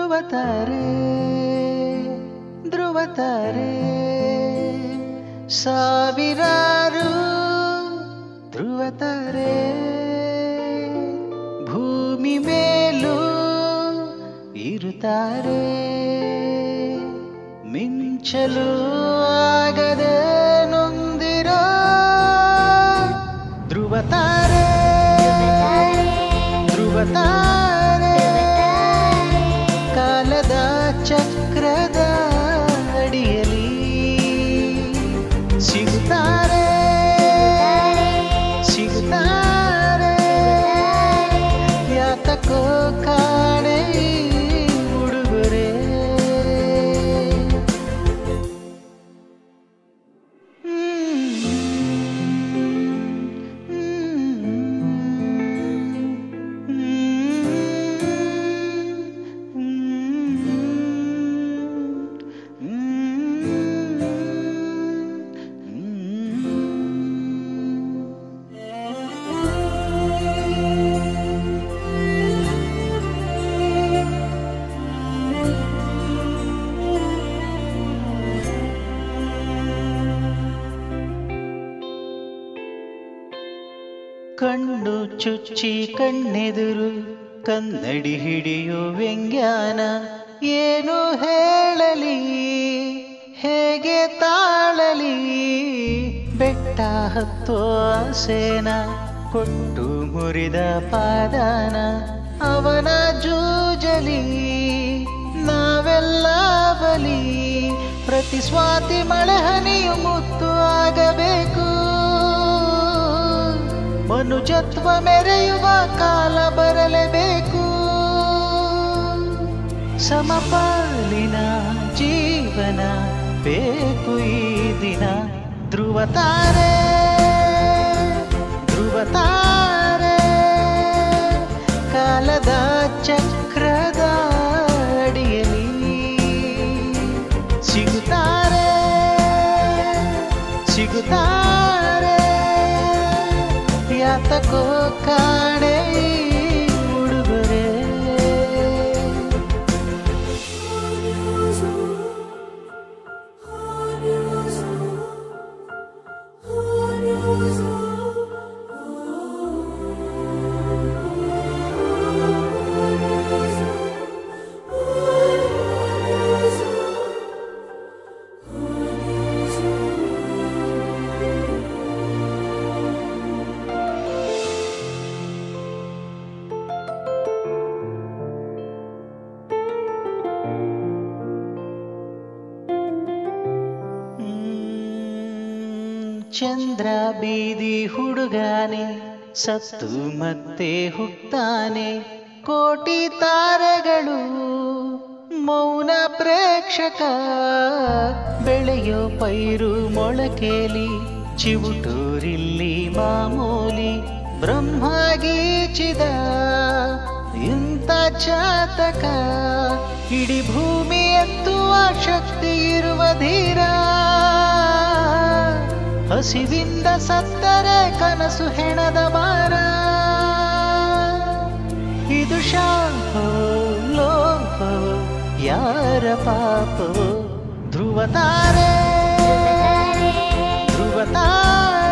ಧ್ರುವತಾರೆ ಧ್ರುವತಾರೆ ಸಾವಿರಾರು ಧ್ರುವತಾರೆ ಭೂಮಿ ಮೇಲೂ ಇರುತ್ತಾರೆ ಮಿಂಚಲು ಆಗದೆ ನೊಂದಿರೋ ಧ್ರುವತಾರೆ ಧ್ರುವತಾರೆ ಕಾಲದ ಚಕ್ರದ ಅಡಿಯಲಿ ಸಿಗುತ್ತಾರೆ ಸಿಗುತ್ತಾರೆ ಯಾತಕೋ ಕಾಣೆ ಈ ಉಡುಗೊರೆ ಕಣ್ಣು ಚುಚ್ಚಿ ಕಣ್ಣೆದುರು ಕನ್ನಡಿ ಹಿಡಿಯೋ ವ್ಯಂಗ್ಯಾನ ಏನು ಹೇಳಲಿ ಹೇಗೆ ತಾಳಲಿ ಬೆಟ್ಟ ಹತ್ತೋ ಆಸೆನ ಕೊಟ್ಟು ಮುರಿದ ಪಾದಾನ ಅವನ ಜೂಜಲಿ ನಾವೆಲ್ಲ ಬಲಿ ಪ್ರತಿ ಸ್ವಾತಿ ಮಳೆ ಹನಿಯು ಮುತ್ತು ಆಗಬೇಕು ಮನುಜತ್ವ ಮೆರೆಯುವ ಕಾಲ ಬರಲೇಬೇಕು ಸಮಪಾಲಿನ ಜೀವನ ಬೇಕು ಈ ದಿನ ಧ್ರುವತಾರೆ ಧ್ರುವತಾರೆ ಕಾಲದ ಚಕ್ರದ ಅಡಿಯಲಿ ಸಿಗುತ್ತಾರೆ ಸಿಗುತ್ತಾರೆ ಯಾತಕೋ ಕಾಣೆ ಈ ಉಡುಗೊರೆ ಹ್ಮ್, ಚಂದ್ರ ಬೀದಿ ಹುಡುಗಾನೆ ಸತ್ತು ಮತ್ತೆ ಹುಟ್ಟಾನೆ ಕೋಟಿ ತಾರೆಗಳು ಮೌನ ಪ್ರೇಕ್ಷಕ ಬೆಳೆಯೋ ಪೈರು ಮೊಳಕೇಲಿ ಚಿವುಟೂರಿಲ್ಲಿ ಮಾಮೂಲಿ ಬ್ರಹ್ಮಗೀಚಿದ ಇಂಥ ಚಾತಕ ಇಡೀ ಭೂಮಿ ಎತ್ತುವ ಶಕ್ತಿ ಇರುವ ಧೀರ ಹಸಿವಿಂದ ಸತ್ತರೆ ಕನಸು ಹೆಣದ ಮಾರ ಇದು ಶಾಪವೋ ಲೋಪವೋ ಯಾರ ಪಾಪವೋ ಧ್ರುವತಾರೆ ಧ್ರುವತಾರೆ